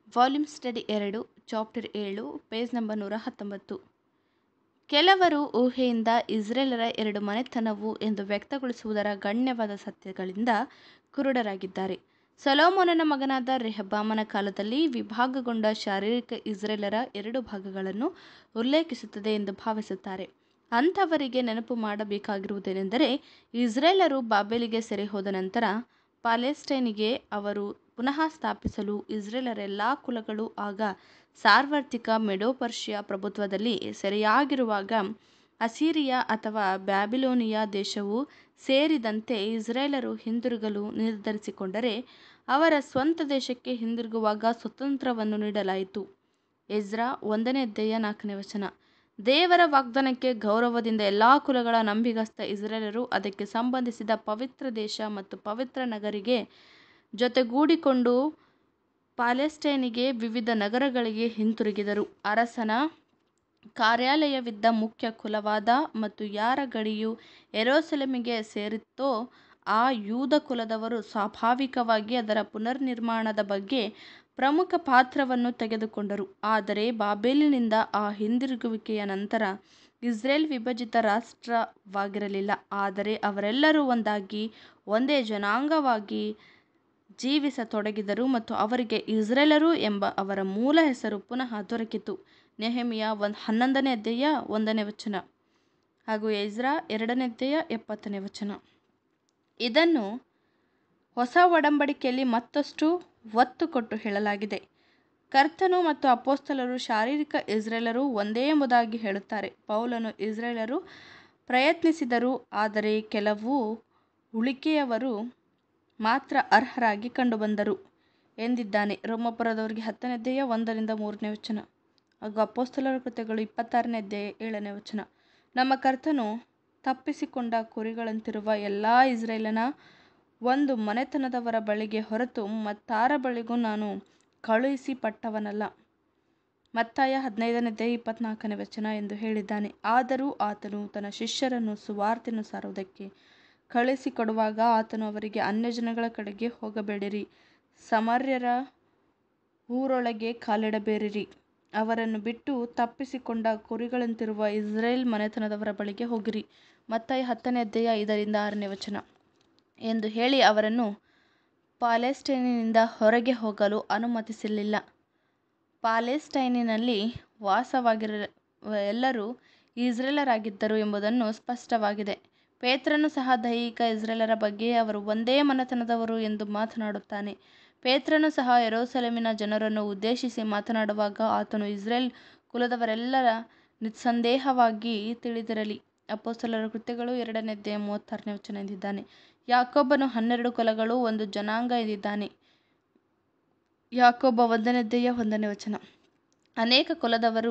volume study ಎರಡು chapter ಏಳು page number ನೂರ ಹತ್ತೊಂಬತ್ತು ಕೆಲವರು ಊಹೆಯಿಂದ ಇಸ್ರೇಲರ ಎರಡು ಮನೆತನವು ಎಂದು ವ್ಯಕ್ತಗೊಳಿಸುವುದರ ಗಣ್ಯವಾದ ಸತ್ಯಗಳಿಂದ ಕುರುಡರಾಗಿದ್ದಾರೆ ಸೊಲೊಮೋನನ ಮಗನಾದ ರೆಹಬ್ಬಾಮನ ಕಾಲದಲ್ಲಿ ವಿಭಾಗಗೊಂಡ ಶಾರೀರಿಕ ಇಸ್ರೇಲರ ಎರಡು ಭಾಗಗಳನ್ನು ಉಲ್ಲೇಖಿಸುತ್ತದೆ ಎಂದು ಭಾವಿಸುತ್ತಾರೆ ಅಂಥವರಿಗೆ ನೆನಪು ಮಾಡಬೇಕಾಗಿರುವುದೇನೆಂದರೆ ಇಸ್ರೇಲರು ಬಾಬೆಲಿಗೆ ಸೆರೆ ಹೋದ ನಂತರ ಪ್ಯಾಲೆಸ್ಟೈನಿಗೆ ಅವರು ಪುನಃ ಸ್ಥಾಪಿಸಲು ಇಸ್ರೇಲರ ಎಲ್ಲ ಕುಲಗಳು ಆಗ ಸಾರ್ವತ್ರಿಕ ಮೆಡೋಪರ್ಷಿಯಾ ಪ್ರಭುತ್ವದಲ್ಲಿ ಸೆರೆಯಾಗಿರುವಾಗ ಅಸಿರಿಯಾ ಅಥವಾ ಬ್ಯಾಬಿಲೋನಿಯ ದೇಶವು ಸೇರಿದಂತೆ ಇಸ್ರೇಲರು ಹಿಂದಿರುಗಲು ನಿರ್ಧರಿಸಿಕೊಂಡರೆ ಅವರ ಸ್ವಂತ ದೇಶಕ್ಕೆ ಹಿಂದಿರುಗುವಾಗ ಸ್ವತಂತ್ರವನ್ನು ನೀಡಲಾಯಿತು ಎಜ್ರಾ ಒಂದನೇ ಅಧ್ಯಾಯ ನಾಲ್ಕನೇ ವಚನ ದೇವರ ವಾಗ್ದಾನಕ್ಕೆ ಗೌರವದಿಂದ ಎಲ್ಲ ಕುಲಗಳ ನಂಬಿಗಸ್ತ ಇಸ್ರೇಲರು ಅದಕ್ಕೆ ಸಂಬಂಧಿಸಿದ ಪವಿತ್ರ ದೇಶ ಮತ್ತು ಪವಿತ್ರ ನಗರಿಗೆ ಜೊತೆಗೂಡಿಕೊಂಡು ಪ್ಯಾಲೆಸ್ಟೈನಿಗೆ ವಿವಿಧ ನಗರಗಳಿಗೆ ಹಿಂತಿರುಗಿದರು ಅರಸನ ಕಾರ್ಯಾಲಯವಿದ್ದ ಮುಖ್ಯ ಕುಲವಾದ ಮತ್ತು ಯಾರ ಗಡಿಯು ಯೆರೂಸಲೇಮಿಗೆ ಸೇರಿತ್ತೋ ಆ ಯೂದ ಕುಲದವರು ಸ್ವಾಭಾವಿಕವಾಗಿ ಅದರ ಪುನರ್ನಿರ್ಮಾಣದ ಬಗ್ಗೆ ಪ್ರಮುಖ ಪಾತ್ರವನ್ನು ತೆಗೆದುಕೊಂಡರು ಆದರೆ ಬಾಬೇಲಿನಿಂದ ಆ ಹಿಂದಿರುಗುವಿಕೆಯ ನಂತರ ಇಸ್ರೇಲ್ ವಿಭಜಿತ ರಾಷ್ಟ್ರವಾಗಿರಲಿಲ್ಲ ಆದರೆ ಅವರೆಲ್ಲರೂ ಒಂದಾಗಿ ಒಂದೇ ಜನಾಂಗವಾಗಿ ಜೀವಿಸತೊಡಗಿದರು ಮತ್ತು ಅವರಿಗೆ ಇಸ್ರೇಲರು ಎಂಬ ಅವರ ಮೂಲ ಹೆಸರು ಪುನಃ ದೊರಕಿತು ನೆಹೆಮಿಯ ಒಂದು ಹನ್ನೊಂದನೇ ಅಧ್ಯಾಯ ಒಂದನೇ ವಚನ ಹಾಗೂ ಎಜ್ರಾ ಎರಡನೇ ಅಧ್ಯಾಯ ಎಪ್ಪತ್ತನೇ ವಚನ ಇದನ್ನು ಹೊಸ ಒಡಂಬಡಿಕೆಯಲ್ಲಿ ಮತ್ತಷ್ಟು ಒತ್ತು ಕೊಟ್ಟು ಹೇಳಲಾಗಿದೆ ಕರ್ತನು ಮತ್ತು ಅಪೋಸ್ತಲರು ಶಾರೀರಿಕ ಇಸ್ರೇಲರು ಒಂದೇ ಎಂಬುದಾಗಿ ಹೇಳುತ್ತಾರೆ ಪೌಲನು ಇಸ್ರೇಲರು ಪ್ರಯತ್ನಿಸಿದರು ಆದರೆ ಕೆಲವು ಉಳಿಕೆಯವರು ಮಾತ್ರ ಅರ್ಹರಾಗಿ ಕಂಡುಬಂದರು ಎಂದಿದ್ದಾನೆ ರೋಮಪುರದವರಿಗೆ ಹತ್ತನೇ ಅಧ್ಯಾಯ ಒಂದರಿಂದ ಮೂರನೇ ವಚನ ಹಾಗೂ ಅಪೋಸ್ತಲರ ಕೃತ್ಯಗಳು ಇಪ್ಪತ್ತಾರನೇ ಅಧ್ಯಾಯ ಏಳನೇ ವಚನ ನಮ್ಮ ಕರ್ತನು ತಪ್ಪಿಸಿಕೊಂಡ ಕುರಿಗಳಂತಿರುವ ಎಲ್ಲ ಇಸ್ರೇಲನ ಒಂದು ಮನೆತನದವರ ಬಳಿಗೆ ಹೊರತು ಮತ್ತಾರ ಬಳಿಗೂ ನಾನು ಕಳುಹಿಸಿಪಟ್ಟವನಲ್ಲ ಮತ್ತಾಯ ಹದಿನೈದನೇ ಅಧ್ಯಾಯ ಇಪ್ಪತ್ನಾಲ್ಕನೇ ವಚನ ಎಂದು ಹೇಳಿದ್ದಾನೆ ಆದರೂ ಆತನು ತನ್ನ ಶಿಷ್ಯರನ್ನು ಸುವಾರ್ತೆಯನ್ನು ಸಾರುವುದಕ್ಕೆ ಕಳುಹಿಸಿಕೊಡುವಾಗ ಆತನು ಅವರಿಗೆ ಅನ್ಯಜನಗಳ ಕಡೆಗೆ ಹೋಗಬೇಡಿರಿ ಸಮರ್ಯರ ಊರೊಳಗೆ ಕಾಲಿಡಬೇಡಿರಿ ಅವರನ್ನು ಬಿಟ್ಟು ತಪ್ಪಿಸಿಕೊಂಡ ಕುರಿಗಳಂತಿರುವ ಇಸ್ರೇಲ್ ಮನೆತನದವರ ಬಳಿಗೆ ಹೋಗಿರಿ ಮತ್ತಾಯ ಹತ್ತನೇ ಅಧ್ಯಾಯ ಐದರಿಂದ ಆರನೇ ವಚನ ಎಂದು ಹೇಳಿ ಅವರನ್ನು ಪ್ಯಾಲೆಸ್ಟೈನಿನಿಂದ ಹೊರಗೆ ಹೋಗಲು ಅನುಮತಿಸಲಿಲ್ಲ ಪ್ಯಾಲೆಸ್ಟೈನಿನಲ್ಲಿ ವಾಸವಾಗಿರುವ ಎಲ್ಲರೂ ಇಸ್ರೇಲರಾಗಿದ್ದರು ಎಂಬುದನ್ನು ಸ್ಪಷ್ಟವಾಗಿದೆ ಪೇತ್ರನು ಸಹ ದೈಹಿಕ ಇಸ್ರೇಲರ ಬಗ್ಗೆ ಅವರು ಒಂದೇ ಮನೆತನದವರು ಎಂದು ಮಾತನಾಡುತ್ತಾನೆ ಪೇತ್ರನು ಸಹ ಯೆರೂಸಲೇಮಿನ ಜನರನ್ನು ಉದ್ದೇಶಿಸಿ ಮಾತನಾಡುವಾಗ ಆತನು ಇಸ್ರೇಲ್ ಕುಲದವರೆಲ್ಲರ ನಿಸ್ಸಂದೇಹವಾಗಿ ತಿಳಿದಿರಲಿ ಅಪೋಸ್ತಲರ ಕೃತ್ಯಗಳು ಎರಡನೇ ಅಧ್ಯಾಯ ಮೂವತ್ತಾರನೇ ವಚನ ಎಂದಿದ್ದಾನೆ ಯಾಕೋಬನು ಹನ್ನೆರಡು ಕುಲಗಳು ಒಂದು ಜನಾಂಗ ಎಂದಿದ್ದಾನೆ ಯಾಕೋಬ ಒಂದನೇ ಅಧ್ಯಾಯ ಒಂದನೇ ವಚನ ಅನೇಕ ಕುಲದವರು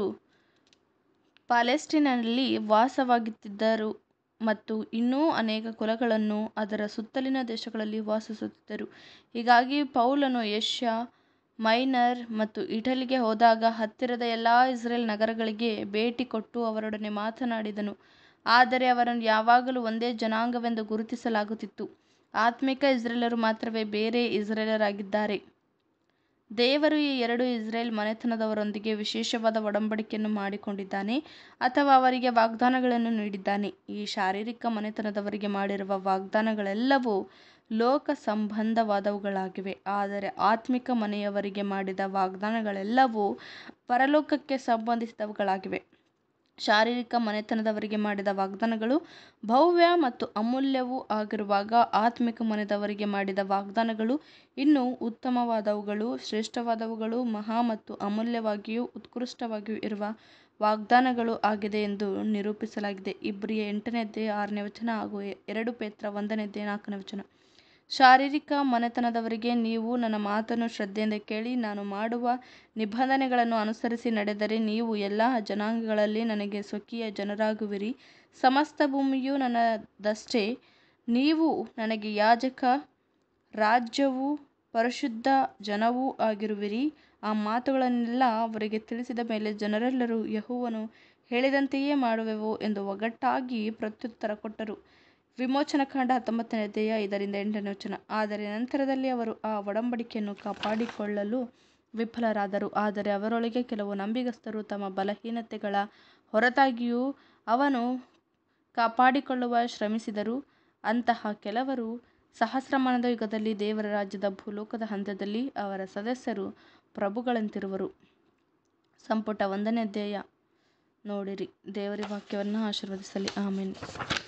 ಪ್ಯಾಲೆಸ್ಟೈನಲ್ಲಿ ವಾಸವಾಗಿದ್ದರು ಮತ್ತು ಇನ್ನೂ ಅನೇಕ ಕುಲಗಳನ್ನು ಅದರ ಸುತ್ತಲಿನ ದೇಶಗಳಲ್ಲಿ ವಾಸಿಸುತ್ತಿದ್ದರು ಹೀಗಾಗಿ ಪೌಲನು ಏಷ್ಯಾ ಮೈನರ್ ಮತ್ತು ಇಟಲಿಗೆ ಹೋದಾಗ ಹತ್ತಿರದ ಎಲ್ಲ ಇಸ್ರೇಲ್ ನಗರಗಳಿಗೆ ಭೇಟಿ ಕೊಟ್ಟು ಅವರೊಡನೆ ಮಾತನಾಡಿದನು ಆದರೆ ಅವರನ್ನು ಯಾವಾಗಲೂ ಒಂದೇ ಜನಾಂಗವೆಂದು ಗುರುತಿಸಲಾಗುತ್ತಿತ್ತು ಆತ್ಮಿಕ ಇಸ್ರೇಲರು ಮಾತ್ರವೇ ಬೇರೆ ಇಸ್ರೇಲರಾಗಿದ್ದಾರೆ ದೇವರು ಈ ಎರಡು ಇಸ್ರೇಲ್ ಮನೆತನದವರೊಂದಿಗೆ ವಿಶೇಷವಾದ ಒಡಂಬಡಿಕೆಯನ್ನು ಮಾಡಿಕೊಂಡಿದ್ದಾನೆ ಅಥವಾ ಅವರಿಗೆ ವಾಗ್ದಾನಗಳನ್ನು ನೀಡಿದ್ದಾನೆ ಈ ಶಾರೀರಿಕ ಮನೆತನದವರಿಗೆ ಮಾಡಿರುವ ವಾಗ್ದಾನಗಳೆಲ್ಲವೂ ಲೋಕ ಸಂಬಂಧವಾದವುಗಳಾಗಿವೆ ಆದರೆ ಆತ್ಮಿಕ ಮನೆಯವರಿಗೆ ಮಾಡಿದ ವಾಗ್ದಾನಗಳೆಲ್ಲವೂ ಪರಲೋಕಕ್ಕೆ ಸಂಬಂಧಿಸಿದವುಗಳಾಗಿವೆ ಶಾರೀರಿಕ ಮನೆತನದವರಿಗೆ ಮಾಡಿದ ವಾಗ್ದಾನಗಳು ಭವ್ಯ ಮತ್ತು ಅಮೂಲ್ಯವೂ ಆಗಿರುವಾಗ ಆತ್ಮಿಕ ಮನೆಯವರಿಗೆ ಮಾಡಿದ ವಾಗ್ದಾನಗಳು ಇನ್ನೂ ಉತ್ತಮವಾದವುಗಳು ಶ್ರೇಷ್ಠವಾದವುಗಳು ಮಹಾ ಮತ್ತು ಅಮೂಲ್ಯವಾಗಿಯೂ ಉತ್ಕೃಷ್ಟವಾಗಿಯೂ ಇರುವ ವಾಗ್ದಾನಗಳು ಆಗಿದೆ ಎಂದು ನಿರೂಪಿಸಲಾಗಿದೆ ಇಬ್ರಿಯ ಎಂಟನೇ ಅಧ್ಯಾಯ ಆರನೇ ವಚನ ಹಾಗೂ ಎರಡು ಪೇತ್ರ ಒಂದನೇ ಅಧ್ಯಾಯ ನಾಲ್ಕನೇ ವಚನ ಶಾರೀರಿಕ ಮನೆತನದವರಿಗೆ ನೀವು ನನ್ನ ಮಾತನ್ನು ಶ್ರದ್ಧೆಯಿಂದ ಕೇಳಿ ನಾನು ಮಾಡುವ ನಿಬಂಧನೆಗಳನ್ನು ಅನುಸರಿಸಿ ನಡೆದರೆ ನೀವು ಎಲ್ಲ ಜನಾಂಗಗಳಲ್ಲಿ ನನಗೆ ಸ್ವಕೀಯ ಜನರಾಗುವಿರಿ ಸಮಸ್ತ ಭೂಮಿಯು ನನ್ನದಷ್ಟೇ ನೀವು ನನಗೆ ಯಾಜಕ ರಾಜ್ಯವೂ ಪರಿಶುದ್ಧ ಜನವೂ ಆಗಿರುವಿರಿ ಆ ಮಾತುಗಳನ್ನೆಲ್ಲ ಅವರಿಗೆ ತಿಳಿಸಿದ ಮೇಲೆ ಜನರೆಲ್ಲರೂ ಯೆಹೋವನು ಹೇಳಿದಂತೆಯೇ ಮಾಡುವೆವು ಎಂದು ಒಗ್ಗಟ್ಟಾಗಿ ಪ್ರತ್ಯುತ್ತರ ಕೊಟ್ಟರು ವಿಮೋಚನಕಾಂಡ ಹತ್ತೊಂಬತ್ತನೇ ಅಧ್ಯಾಯ ಐದರಿಂದ ಎಂಟನೇ ವಚನ ಆದರೆ ನಂತರದಲ್ಲಿ ಅವರು ಆ ಒಡಂಬಡಿಕೆಯನ್ನು ಕಾಪಾಡಿಕೊಳ್ಳಲು ವಿಫಲರಾದರು ಆದರೆ ಅವರೊಳಗೆ ಕೆಲವು ನಂಬಿಗಸ್ತರು ತಮ್ಮ ಬಲಹೀನತೆಗಳ ಹೊರತಾಗಿಯೂ ಅವನು ಕಾಪಾಡಿಕೊಳ್ಳುವ ಶ್ರಮಿಸಿದರು ಅಂತಹ ಕೆಲವರು ಸಹಸ್ರಮಾನದ ಯುಗದಲ್ಲಿ ದೇವರ ರಾಜ್ಯದ ಭೂಲೋಕದ ಅಂತ್ಯದಲ್ಲಿ ಅವರ ಸದಸ್ಯರು ಪ್ರಭುಗಳಂತಿರುವರು ಸಂಪುಟ ಒಂದನೇ ಅಧ್ಯಾಯ ನೋಡಿರಿ ದೇವರ ವಾಕ್ಯವನ್ನು ಆಶೀರ್ವದಿಸಲಿ ಆಮೇನ್